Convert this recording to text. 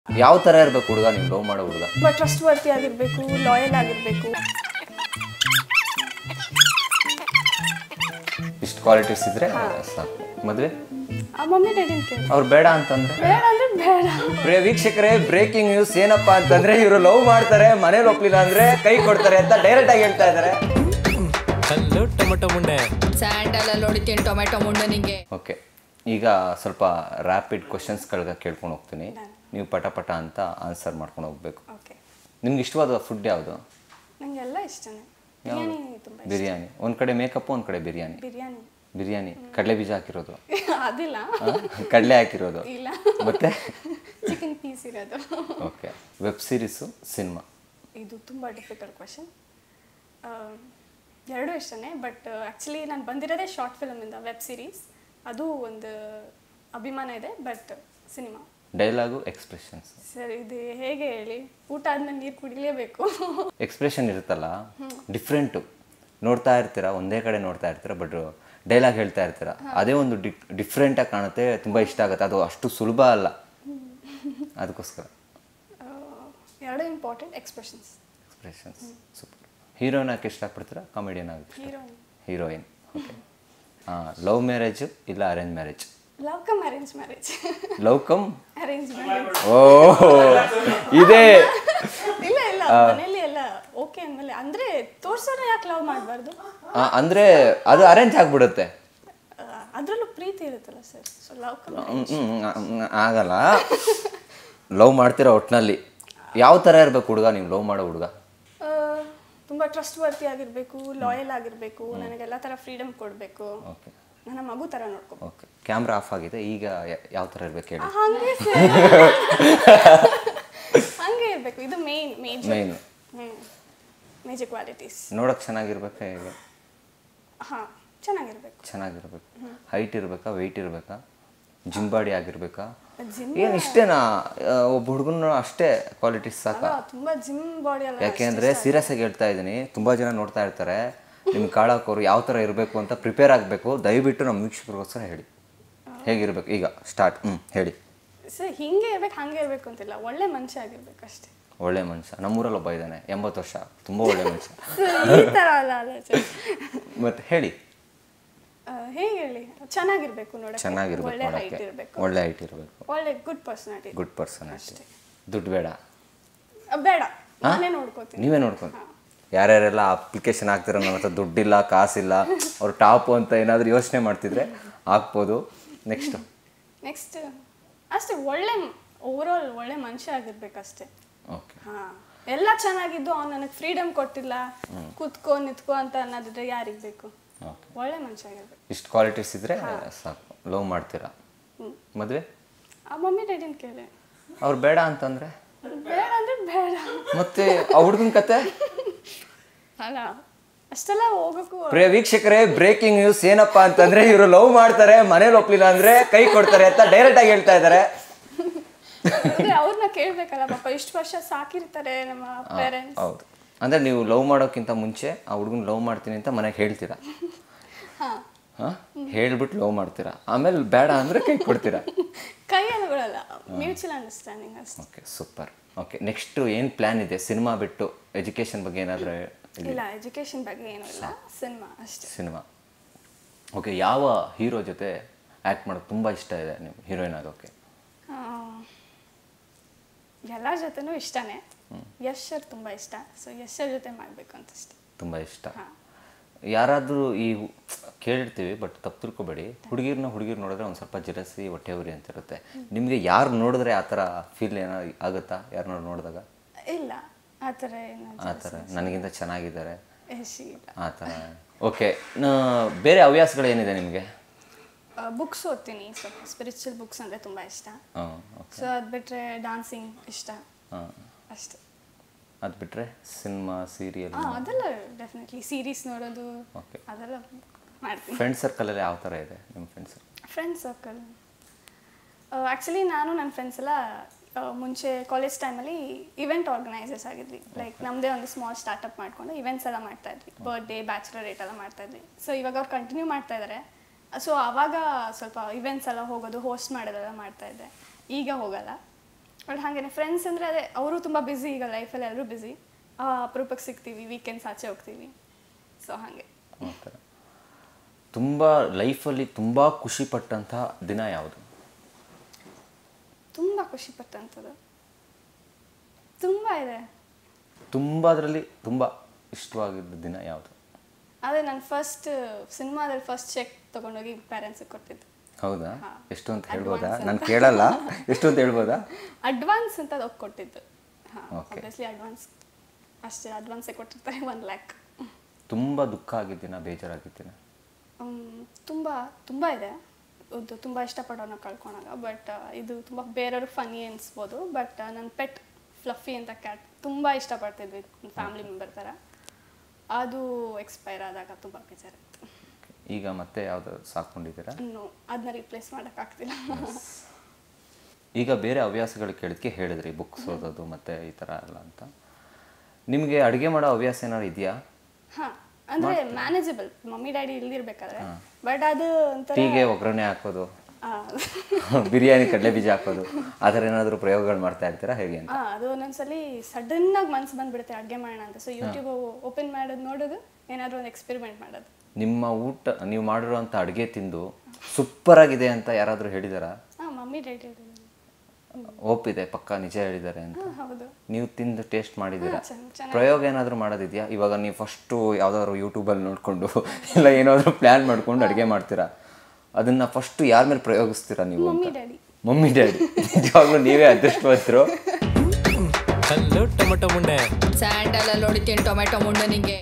ಯಾವ ಥರ ಇರಬೇಕು ಹುಡುಗ ನೀವು ಲವ್ ಮಾಡೋ ಹುಡುಗ ಬಟ್ ಟ್ರಸ್ಟ್ ವರ್ತಿ ಆಗಿರಬೇಕು ಲಾಯಲ್ ಆಗಿರಬೇಕು ಇಷ್ಟು ಕ್ವಾಲಿಟೀಸ್ ಇದ್ರೆ ಸಾಕು ಮದುವೆ ಆ ಮಮ್ಮಿ ಡ್ಯಾಡಿನ ಕೇಳಿ ಅವ್ರು ಬೇಡ ಅಂತಂದ್ರೆ ಬೇಡ ಅಂದ್ರೆ ಬೇಡ ಪ್ರೇ ವೀಕ್ಷಕರೇ ಬ್ರೇಕಿಂಗ್ ನ್ಯೂಸ್ ಏನಪ್ಪಾ ಅಂತಂದ್ರೆ ಇವರು ಲವ್ ಮಾಡ್ತಾರೆ ಮನೇಲಿ ಒಪ್ಲಿಲ್ಲ ಅಂದ್ರೆ ಕೈ ಕೊಡ್ತಾರೆ ಅಂತ ಡೈರೆಕ್ಟ್ ಆಗಿ ಹೇಳ್ತಾ ಇದ್ದಾರೆ ಹಲೋ ಟೊಮೊಟೊ ಮುಂಡೆ ಸ್ಯಾಂಡಲ್ ಅಲ್ಲಿ ಹೊಡಿತೀನಿ ಟೊಮೆಟೊ ಮುಂಡನಿಗೆ ಓಕೆ ಈಗ ಸ್ವಲ್ಪ ರ್ಯಾಪಿಡ್ ಕ್ವಶನ್ಸ್ಗಳಿಗೆ ಕೇಳ್ಕೊಂಡು ಹೋಗ್ತೀನಿ ನೀವು ಪಟ ಪಟ ಅಂತ ಆನ್ಸರ್ ಮಾಡ್ಕೊಂಡು ಹೋಗ್ಬೇಕು ಓಕೆ ನಿಮ್ಗೆ ಇಷ್ಟವಾದ ಫುಡ್ ಯಾವುದು ನಂಗೆಲ್ಲ ಇಷ್ಟನೇ ಬಿರಿಯಾನಿ ತುಂಬ ಇಷ್ಟ ಬಿರಿಯಾನಿ ಒಂದು ಕಡೆ ಮೇಕಪ್ ಒಂದು ಕಡೆ ಬಿರಿಯಾನಿ ಬಿರಿಯಾನಿ ಬಿರಿಯಾನಿ ಕಡಲೆ ಬೀಜ ಹಾಕಿರೋದು ಅದಿಲ್ಲ ಕಡಲೆ ಹಾಕಿರೋದು ಇಲ್ಲ ಮತ್ತೆ ಚಿಕನ್ ಪೀಸ್ ಇರೋದು ಓಕೆ ವೆಬ್ ಸೀರೀಸು ಸಿನಿಮಾ ಇದು ತುಂಬ ಡಿಫಿಕಲ್ಟ್ ಕ್ವಶನ್ ಎರಡೂ ಇಷ್ಟನೇ ಬಟ್ ಆ್ಯಕ್ಚುಲಿ ನಾನು ಬಂದಿರೋದೇ ಶಾರ್ಟ್ ಫಿಲಮಿಂದ ವೆಬ್ ಸೀರೀಸ್ ಅದು ಒಂದು ಅಭಿಮಾನ ಇದೆ but cinema dialogue expressions sir ಇದು ಹೇಗೆ ಹೇಳಿ ಊಟ ಆದ್ಮೇಲೆ ನೀರು ಕುಡಿಲೇಬೇಕು ಎಕ್ಸ್ಪ್ರೆಷನ್ ಇರುತ್ತಲ್ಲ ಡಿಫ್ರೆಂಟು ನೋಡ್ತಾ ಇರ್ತೀರಾ ಒಂದೇ ಕಡೆ ನೋಡ್ತಾ ಇರ್ತೀರಾ ಬಟ್ ಡೈಲಾಗ್ ಹೇಳ್ತಾ ಇರ್ತೀರಾ ಅದೇ ಒಂದು ಡಿ ಡಿಫ್ರೆಂಟಾಗಿ ಕಾಣುತ್ತೆ ತುಂಬ ಇಷ್ಟ ಆಗುತ್ತೆ ಅದು ಅಷ್ಟು ಸುಲಭ ಅಲ್ಲ ಅದಕ್ಕೋಸ್ಕರ ಎರಡೂ important expressions expressions super heroine ಆಗಿ ಇಷ್ಟಪಡ್ತೀರಾ ಕಾಮಿಡಿಯನ್ ಆಗಿ heroine heroine okay love marriage ಇಲ್ಲ arrange marriage love cum arrange marriage love cum arrange marriage ಓ ಇದೇ ಇಲ್ಲ ಇಲ್ಲ ಮನೇಲಿ ಎಲ್ಲ ಓಕೆ ಅಂದಮೇಲೆ ಅಂದ್ರೆ ತೋರ್ಸೋಣ ಯಾಕೆ ಲವ್ ಮಾಡಬಾರ್ದು ಆ, ಅಂದ್ರೆ ಅದು ಅರೇಂಜ್ ಆಗ್ಬಿಡುತ್ತೆ ಅದರಲ್ಲೂ ಪ್ರೀತಿ ಇರುತ್ತಲ್ಲ sir so love cum hmm, hmm, hmm, ಆಗಲ್ಲ ಲವ್ ಮಾಡ್ತೀರಾ ಒಟ್ಟಿನಲ್ಲಿ ಯಾವ ಥರ ಇರಬೇಕು ಹುಡುಗ ನೀವು ಲವ್ ಮಾಡೋ ಹುಡುಗ ತುಂಬ ಟ್ರಸ್ಟ್ ವರ್ತಿ ಆಗಿರಬೇಕು ಲಾಯಲ್ ಆಗಿರಬೇಕು ನನಗೆಲ್ಲ ಥರ ಫ್ರೀಡಮ್ ಕೊಡಬೇಕು ಓಕೆ ನನ್ನ ಮಗು ಥರ ನೋಡ್ಕೊ ಓಕೆ ಕ್ಯಾಮ್ರಾ ಆಫ್ ಆಗಿದೆ ಈಗ ಯ- ಯಾವ ಥರ ಇರ್ಬೇಕು ಹೇಳಿ ಹಂಗೆ sir. ಹಂಗೆ ಇರಬೇಕು ಇದು main major main major qualities ನೋಡೋಕೆ ಚೆನ್ನಾಗಿರ್ಬೇಕಾ ಹೇಗೆ ಹಾಂ ಚೆನ್ನಾಗಿರ್ಬೇಕು ಚೆನ್ನಾಗಿರ್ಬೇಕು ಹೈಟ್ ಇರಬೇಕಾ ವೆಯ್ಟ್ ಇರಬೇಕಾ ಜಿಮ್ ಬಾಡಿ ಆಗಿರ್ಬೇಕಾ ಜಿಮ್ ಏನು ಇಷ್ಟೇನಾ ಆ, ಒಬ್ಬ ಹುಡುಗನ ಅಷ್ಟೇ ಕ್ವಾಲಿಟೀಸ್ ಸಾಕ ತುಂಬ ಜಿಮ್ ಬಾಡಿ ಎಲ್ಲ ಯಾಕೆಂದ್ರೆ ಸೀರಿಯಸ್ ಆಗಿ ಹೇಳ್ತಾ ಇದ್ದೀನಿ ತುಂಬಾ ಜನ ನೋಡ್ತಾ ಇರ್ತಾರೆ ನಿಮ್ಗೆ ಕಾಳಾಕೋರು ಯಾವ ಥರ ಇರಬೇಕು ಅಂತ ಪ್ರಿಪೇರ್ ಆಗಬೇಕು ದಯವಿಟ್ಟು ನಮ್ಮ ವೀಕ್ಷಕರಿಗೋಸ್ಕರ ಹೇಳಿ ಹೇಗಿರ್ಬೇಕು ಈಗ ಸ್ಟಾರ್ಟ್ ಹ್ಞೂ ಹೇಳಿ ಸರ್ ಹಿಂಗೆ ಇರ್ಬೇಕು ಹಂಗೆ ಇರ್ಬೇಕು ಅಂತಿಲ್ಲ ಒಳ್ಳೆ ಮನುಷ್ಯ ಆಗಿರ್ಬೇಕು ಅಷ್ಟೇ ಒಳ್ಳೆ ಮನುಷ್ಯ ನಮ್ಮೂರಲ್ಲಿ ಒಬ್ಬ ಇದ್ದಾನೆ ಎಂಬತ್ತು ವರ್ಷ ತುಂಬ ಒಳ್ಳೆ ಮನುಷ್ಯ ಈ ಥರ ಅಲ್ಲ ಅಲ್ಲ ಸರ್ ಮತ್ತೆ ಹೇಳಿ ಹೇಗೆ ಹೇಳಿ ಚೆನ್ನಾಗಿರ್ಬೇಕು ನೋಡಕ್ಕೆ ಚೆನ್ನಾಗಿರ್ಬೇಕು ಒಳ್ಳೆ ಹೈಟ್ ನೋಡೋಕ್ಕೆ ಇರಬೇಕು ಒಳ್ಳೆ ಹೈಟ್ ಇರಬೇಕು ಒಳ್ಳೆ ಗುಡ್ ಪರ್ಸನಾಲಿಟಿ ಗುಡ್ ಪರ್ಸನಾಲಿಟಿ ದುಡ್ಡು ಬೇಡ ಬೇಡ ನಾನೇ ನೋಡ್ಕೋತೀನಿ ನೀವೇ ನೋಡ್ಕೊಂಡು ಯಾರ್ಯಾರೆಲ್ಲ ಅಪ್ಲಿಕೇಶನ್ ಹಾಕ್ತಿರೋ ನನ್ನ ಹತ್ರ ದುಡ್ಡಿಲ್ಲ ಕಾಸಿಲ್ಲ ಅವ್ರು ಟಾಪು ಅಂತ ಏನಾದರೂ ಯೋಚನೆ ಮಾಡ್ತಿದ್ರೆ ಹಾಕ್ಬೋದು ನೆಕ್ಸ್ಟು ನೆಕ್ಸ್ಟ್ ಅಷ್ಟೇ ಒಳ್ಳೆ ಓವರಾಲ್ ಒಳ್ಳೆ ಮನುಷ್ಯ ಆಗಿರ್ಬೇಕಷ್ಟೇ ಓಕೆ ಹಾ ಎಲ್ಲ ಚೆನ್ನಾಗಿದ್ದು ಅವ್ನು ನನಗೆ ಫ್ರೀಡಮ್ ಕೊಟ್ಟಿಲ್ಲ ಕೂತ್ಕೋ ನಿತ್ಕೋ ಅಂತ ಅನ್ನೋದಿದ್ರೆ ಯಾರಿಗೆ ಬೇಕು ಓಕೆ ಒಳ್ಳೆ ಮನುಷ್ಯ ಆಗಿರ್ಬೇಕು ಇಷ್ಟು ಕ್ವಾಲಿಟೀಸ್ ಇದ್ರೆ ಸಾಕು ಲವ್ ಮಾಡ್ತೀರಾ ಮದುವೆ ಆ ಮಮ್ಮಿ ಡ್ಯಾಡಿನ ಕೇಳಿ ಅವ್ರು ಬೇಡ ಅಂತಂದ್ರೆ ಬೇಡ ಅಂದ್ರೆ ಬೇಡ ಮತ್ತೆ ಆ ಹುಡುಗನ ಕತೆ ಅಲ್ಲ ಅಷ್ಟೆಲ್ಲ ಹೋಗಕ್ಕೂ ಪ್ರೇ ವೀಕ್ಷಕರೇ ಬ್ರೇಕಿಂಗ್ ನ್ಯೂಸ್ ಏನಪ್ಪಾ ಅಂತಂದ್ರೆ ಇವರು ಲವ್ ಮಾಡ್ತಾರೆ ಮನೇಲಿ ಒಪ್ಲಿಲ್ಲ ಅಂದ್ರೆ ಕೈ ಕೊಡ್ತಾರೆ ಅಂತ ಡೈರೆಕ್ಟ್ ಆಗಿ ಹೇಳ್ತಾ ಇದ್ದಾರೆ ಅಂದ್ರೆ ಅವ್ರನ್ನ ಕೇಳ್ಬೇಕಲ್ಲ ಪಾಪ ಇಷ್ಟು ವರ್ಷ ಸಾಕಿರ್ತಾರೆ ನಮ್ಮ ಪೇರೆಂಟ್ಸ್ ಹೌದು ಅಂದ್ರೆ ನೀವು ಲವ್ ಮಾಡೋಕ್ಕಿಂತ ಮುಂಚೆ ಆ ಹುಡುಗನ ಲವ್ ಮಾಡ್ತೀನಿ ಅಂತ ಮನೆಗೆ ಹೇಳ್ತೀರಾ ಹಾ ಹಾ ಹೇಳ್ಬಿಟ್ಟು ಲವ್ ಮಾಡ್ತೀರಾ ಆಮೇಲೆ ಬೇಡ ಅಂದ್ರೆ ಕೈ ಕೊಡ್ತೀರಾ ಕೈ ಅನುಗಳಲ್ಲ ಮ್ಯೂಚುವಲ್ ಅಂಡರ್ಸ್ಟ್ಯಾಂಡಿಂಗ್ ಅಷ್ಟೇ ಓಕೆ ಸೂಪರ್ ಓಕೆ ನೆಕ್ಸ್ಟ್ ಏನು ಪ್ಲ್ಯಾನ್ ಇದೆ ಸಿನಿಮಾ ಬಿಟ್ಟು ಎಜುಕೇಷನ್ ಬಗ್ಗೆ ಏನಾದರೂ ಇಲ್ಲ ಎಜುಕೇಶನ್ ಬಗ್ಗೆ ಏನೂ ಇಲ್ಲ ಸಿನಿಮಾ ಅಷ್ಟೇ ಸಿನಿಮಾ ಓಕೆ ಯಾವ ಹೀರೋ ಜೊತೆ ಆ್ಯಕ್ಟ್ ಮಾಡೋದು ತುಂಬ ಇಷ್ಟ ಇದೆ ನೀವು ಹೀರೋಯಿನ್ ಆಗೋಕ್ಕೆ ಆ, ಎಲ್ಲರ ಜೊತೆನೂ ಇಷ್ಟನೇ ಯಶ್ ಸರ್ ತುಂಬ ಇಷ್ಟ ಸೊ ಯಶ್ ಸರ್ ಜೊತೆ ಮಾಡಬೇಕು ಅಂತ ಅಷ್ಟೇ ತುಂಬ ಇಷ್ಟ ಹಾ. ಯಾರಾದರೂ ಈ ಹು- ಕೇಳಿರ್ತೀವಿ ಬಟ್ ತಪ್ಪು ತಿಳ್ಕೊಬೇಡಿ ಹುಡುಗಿರ್ನ ಹುಡುಗಿರು ನೋಡಿದ್ರೆ ಒಂದು ಸ್ವಲ್ಪ ಜಲಸಿ ಹೊಟ್ಟೆ ಉರಿ ಅಂತ ಇರುತ್ತೆ ನಿಮಗೆ ಯಾರು ನೋಡಿದ್ರೆ ಆ ಥರ ಫೀಲ್ ಏನೋ ಆಗುತ್ತಾ ಯಾರನ್ನ ನೋಡಿದಾಗ ಇಲ್ಲ ಆ ಥರ ಏನು ಆ ಥರ ನನಗಿಂತ ಚೆನ್ನಾಗಿದ್ದಾರೆ ಯಶ್ ಇಲ್ಲ ಆ ಥರ ಓಕೆ ಬೇರೆ ಹವ್ಯಾಸಗಳು ಏನಿದೆ ನಿಮಗೆ ಬುಕ್ಸ್ ಓದ್ತೀನಿ ಸ್ವಲ್ಪ ಸ್ಪಿರಿಚುವಲ್ ಬುಕ್ಸ್ ಅಂದರೆ ತುಂಬ ಇಷ್ಟ ಹಾಂ ಓಕೆ ಸೊ ಅದು ಬಿಟ್ಟರೆ ಡಾನ್ಸಿಂಗ್ ಇಷ್ಟ ಹಾಂ ಅಷ್ಟೇ ಅದು ಬಿಟ್ಟರೆ ಸಿನಿಮಾ ಸೀರಿಯಲ್ ಹಾಂ ಅದೆಲ್ಲ ಡೆಫಿನೆಟ್ಲಿ ಸೀರೀಸ್ ನೋಡೋದು ಓಕೆ ಅದೆಲ್ಲ ಮಾಡ್ತೀನಿ ಫ್ರೆಂಡ್ ಸರ್ಕಲಲ್ಲಿ ಯಾವ ಥರ ಇದೆ ನಿಮ್ಮ ಫ್ರೆಂಡ್ಸ್ ಫ್ರೆಂಡ್ ಸರ್ಕಲ್ ಆ್ಯಕ್ಚುಲಿ ನಾನು ನನ್ನ ಫ್ರೆಂಡ್ಸ್ ಎಲ್ಲ ಆ, ಮುಂಚೆ ಕಾಲೇಜ್ ಟೈಮಲ್ಲಿ ಇವೆಂಟ್ ಆರ್ಗನೈಸರ್ಸ್ ಆಗಿದ್ವಿ ಲೈಕ್ ನಮ್ಮದೇ ಒಂದು ಸ್ಮಾಲ್ ಸ್ಟಾರ್ಟಪ್ ಮಾಡ್ಕೊಂಡು ಇವೆಂಟ್ಸ್ ಎಲ್ಲ ಮಾಡ್ತಾ ಇದ್ವಿ ಬರ್ಡೇ ಬ್ಯಾಚುಲರ್ ರೇಟ್ ಎಲ್ಲ ಮಾಡ್ತಾ ಇದ್ವಿ ಸೊ ಇವಾಗ ಅವ್ರು ಕಂಟಿನ್ಯೂ ಮಾಡ್ತಾ ಇದ್ದಾರೆ ಸೊ ಆವಾಗ ಸ್ವಲ್ಪ ಇವೆಂಟ್ಸ್ ಎಲ್ಲ ಹೋಗೋದು ಹೋಸ್ಟ್ ಮಾಡೋದೆಲ್ಲ ಮಾಡ್ತಾ ಇದ್ದೆ ಈಗ ಹೋಗಲ್ಲ ಬಟ್ ಹಾಗೇನೆ ಫ್ರೆಂಡ್ಸ್ ಅಂದರೆ ಅದೇ ಅವರು ತುಂಬ ಬ್ಯುಸಿ ಈಗ ಲೈಫಲ್ಲಿ ಎಲ್ಲರೂ ಬ್ಯುಸಿ ಅಪರೂಪಕ್ಕೆ ಸಿಗ್ತೀವಿ ವೀಕೆಂಡ್ಸ್ ಆಚೆ ಹೋಗ್ತೀವಿ ಸೊ ಹಾಗೆ ಆ ಥರ ತುಂಬ ಲೈಫಲ್ಲಿ ತುಂಬ ಖುಷಿ ಪಟ್ಟಂಥ ದಿನ ಯಾವುದು ತುಂಬ ಖುಷಿ ಪಟ್ಟಂಥದ್ದು ತುಂಬ ಇದೆ ತುಂಬ ಅದರಲ್ಲಿ ತುಂಬ ಇಷ್ಟವಾಗಿದ್ದ ದಿನ ಯಾವುದು ಅದೇ ನಾನು ಫಸ್ಟ್ ಸಿನಿಮಾದಲ್ಲಿ ಫಸ್ಟ್ ಚೆಕ್ ತೊಗೊಂಡೋಗಿ ಪ್ಯಾರೆಂಟ್ಸಿಗೆ ಕೊಟ್ಟಿದ್ದು ಹೌದಾ ಹಾ. ಎಷ್ಟು ಅಂತ ಹೇಳ್ಬೋದಾ Advance ನಾನು ಕೇಳಲ್ಲ ಎಷ್ಟು ಅಂತ ಹೇಳ್ಬೋದಾ ಅಡ್ವಾನ್ಸ್ ಅಂತ ಅದು ಕೊಟ್ಟಿದ್ದು ಹಾಂ Okay. ಆಬ್ವಿಯಸ್ಲಿ ಅಡ್ವಾನ್ಸ್ ಅಷ್ಟೇ ಅಡ್ವಾನ್ಸೇ ಕೊಟ್ಟಿರ್ತಾರೆ ಒನ್ ಲ್ಯಾಕ್ ತುಂಬ ದುಃಖ ಆಗಿದ್ದಿನ ಬೇಜಾರಾಗಿದ್ದಿನ ತುಂಬ ತುಂಬ ಇದೆ ಇದು ತುಂಬ ಇಷ್ಟಪಡೋನ ಕಳ್ಕೊಳಾಗ ಬಟ್ ಇದು ತುಂಬ ಬೇರೆಯವ್ರಿಗೆ ಫನಿ ಅನಿಸ್ಬೋದು ಬಟ್ ನನ್ನ ಪೆಟ್ ಫ್ಲಫಿ ಅಂತ ಕ್ಯಾಟ್ ತುಂಬ ಇಷ್ಟಪಡ್ತಿದ್ವಿ ಫ್ಯಾಮಿಲಿ ಮೆಂಬರ್ ಥರ ಅದು ಎಕ್ಸ್ಪೈರ್ ಆದಾಗ ತುಂಬ ಬೇಜಾರಿತ್ತು ಈಗ ಮತ್ತೆ ಯಾವುದು ಸಾಕೊಂಡಿದ್ದೀರಾ ಇನ್ನು ಅದನ್ನ ರಿಪ್ಲೇಸ್ ಮಾಡೋಕ್ಕಾಗ್ತಿಲ್ಲ ಈಗ ಬೇರೆ ಹವ್ಯಾಸಗಳು ಕೇಳಿದ್ಕೆ ಹೇಳಿದ್ರಿ ಬುಕ್ಸ್ ಓದೋದು ಮತ್ತು ಈ ಥರ ಎಲ್ಲ ಅಂತ ನಿಮಗೆ ಅಡುಗೆ ಮಾಡೋ ಹವ್ಯಾಸ ಏನಾದ್ರು ಇದೆಯಾ ಹಾಂ ಅಂದರೆ ಮ್ಯಾನೇಜಬಲ್ ಮಮ್ಮಿ ಡ್ಯಾಡಿ ಇಲ್ದಿರ್ಬೇಕಾದ್ರೆ ಬಟ್ ಅದು ಒಂಥರ ಟೀಗೆ ಒಗ್ಗರಣೆ ಹಾಕೋದು ಆ, ಬಿರಿಯಾನಿ ಕಡಲೆ ಬೀಜ ಹಾಕೋದು ಆ ಥರ ಏನಾದರೂ ಪ್ರಯೋಗಗಳು ಮಾಡ್ತಾ ಇರ್ತೀರಾ ಹೇಗೆ ಅಂತ ಆ, ಅದು ಒಂದೊಂದ್ಸಲಿ ಸಡನ್ನಾಗಿ ಮನ್ಸು ಬಂದ್ಬಿಡುತ್ತೆ ಅಡುಗೆ ಮಾಡೋಣ ಅಂತ ಸೊ ಯೂಟ್ಯೂಬ್ ಓಪನ್ ಮಾಡೋದು ನೋಡೋದು ಏನಾದರೂ ಒಂದು ಎಕ್ಸ್ಪೆರಿಮೆಂಟ್ ಮಾಡೋದು ನಿಮ್ಮ ಊಟ ನೀವು ಮಾಡಿರೋಂಥ ಅಡುಗೆ ತಿಂದು ಸೂಪರ್ ಆಗಿದೆ ಅಂತ ಯಾರಾದರೂ ಹೇಳಿದಾರಾ ಹಾಂ ಮಮ್ಮಿ ಡ್ಯಾಡಿ ಒಪ್ಪಿದೆ ಪಕ್ಕ ನಿಜ ಹೇಳಿದ್ದಾರೆ ಅಂತ ಹಾಂ ಹೌದು ನೀವು ತಿಂದು ಟೇಸ್ಟ್ ಮಾಡಿದ್ದೀರಾ ಹಾ, ಚೆನ್ನ- ಚೆನ್ನಾಗಿ. ಪ್ರಯೋಗ ಏನಾದರೂ ಮಾಡೋದಿದೆಯಾ ಇವಾಗ ನೀವು ಫಸ್ಟು ಯಾವ್ದಾದ್ರು ಯೂಟ್ಯೂಬಲ್ಲಿ ನೋಡಿಕೊಂಡು ಇಲ್ಲ ಏನಾದರೂ ಪ್ಲ್ಯಾನ್ ಮಾಡ್ಕೊಂಡು ಅಡುಗೆ ಮಾಡ್ತೀರಾ ಅದನ್ನು ಫಸ್ಟು ಯಾರ ಮೇಲೆ ಪ್ರಯೋಗಿಸ್ತೀರಾ ನೀವು ಮಮ್ಮಿ ಅಂತ ಡ್ಯಾಡಿ ಮಮ್ಮಿ ಡ್ಯಾಡಿ ನಿಜವಾಗ್ಲೂ ನೀವೇ ಅದೃಷ್ಟವಂತರು ಹಲೋ ಟೊಮಟೊ ಮುಂಡೆ ಸ್ಯಾಂಡಲ್ ಅಲ್ಲಿ ಹೊಡಿತೀನಿ ಟೊಮೆಟೊ ಮುಂಡೆ ನಿಂಗೆ